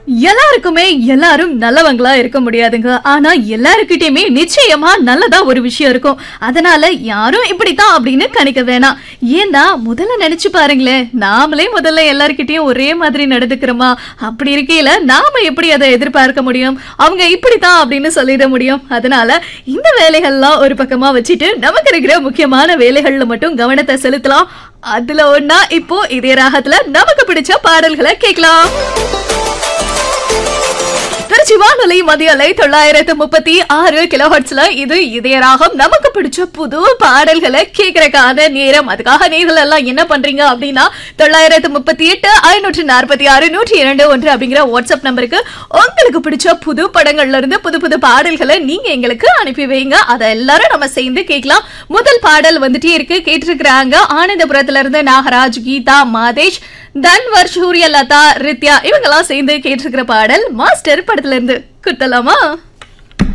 எல்லாருக்குமே எல்லாரும் நல்லவங்களா இருக்க முடியாதுங்க ஆனா எல்லாருக்கிட்டயுமே நிச்சயமா நல்லதா ஒரு விஷயம் இருக்கும் அதனால யாரும் இப்படித்தான் அப்படின்னு கணிக்க வேணாம் ஏன்னா முதல்ல நினைச்சு பாருங்களேன் நாமளே முதல்ல எல்லார்கிட்டயும் ஒரே மாதிரி நடந்துக்கிறோமா அப்படி இருக்கையில நாம எப்படி அதை எதிர்பார்க்க முடியும் அவங்க இப்படித்தான் அப்படின்னு சொல்லிட முடியும் அதனால இந்த வேலைகள்லாம் ஒரு பக்கமா வச்சுட்டு நமக்கு இருக்கிற முக்கியமான வேலைகள்ல மட்டும் கவனத்தை செலுத்தலாம் அதுல ஒன்னா இப்போ இதே ராகத்துல நமக்கு பிடிச்ச பாடல்களை கேட்கலாம் திருச்சி வானொலி மதிய அலை தொள்ளாயிரத்து முப்பத்தி ஆறு கிலோஹர்ட்ஸ்ல இது இதய ராகம் நமக்கு பிடிச்ச புது பாடல்களை கேட்கறக்கான நேரம் அதுக்காக நேர்கள் எல்லாம் என்ன பண்றீங்க அப்படின்னா தொள்ளாயிரத்து முப்பத்தி எட்டு ஐநூற்று நாற்பத்தி ஆறு நூற்றி இரண்டு ஒன்று அப்படிங்கிற வாட்ஸ்அப் நம்பருக்கு உங்களுக்கு பிடிச்ச புது படங்கள்ல இருந்து புது புது பாடல்களை நீங்க எங்களுக்கு அனுப்பி வைங்க அதை எல்லாரும் நம்ம சேர்ந்து கேட்கலாம் முதல் பாடல் வந்துட்டே இருக்கு கேட்டிருக்கிறாங்க ஆனந்தபுரத்துல இருந்து நாகராஜ் கீதா மாதேஷ் தன்வர் சூர்யா லதா ரித்யா இவங்கெல்லாம் சேர்ந்து கேட்டிருக்கிற பாடல் மாஸ்டர் படத்துல இருந்து குத்தலாமா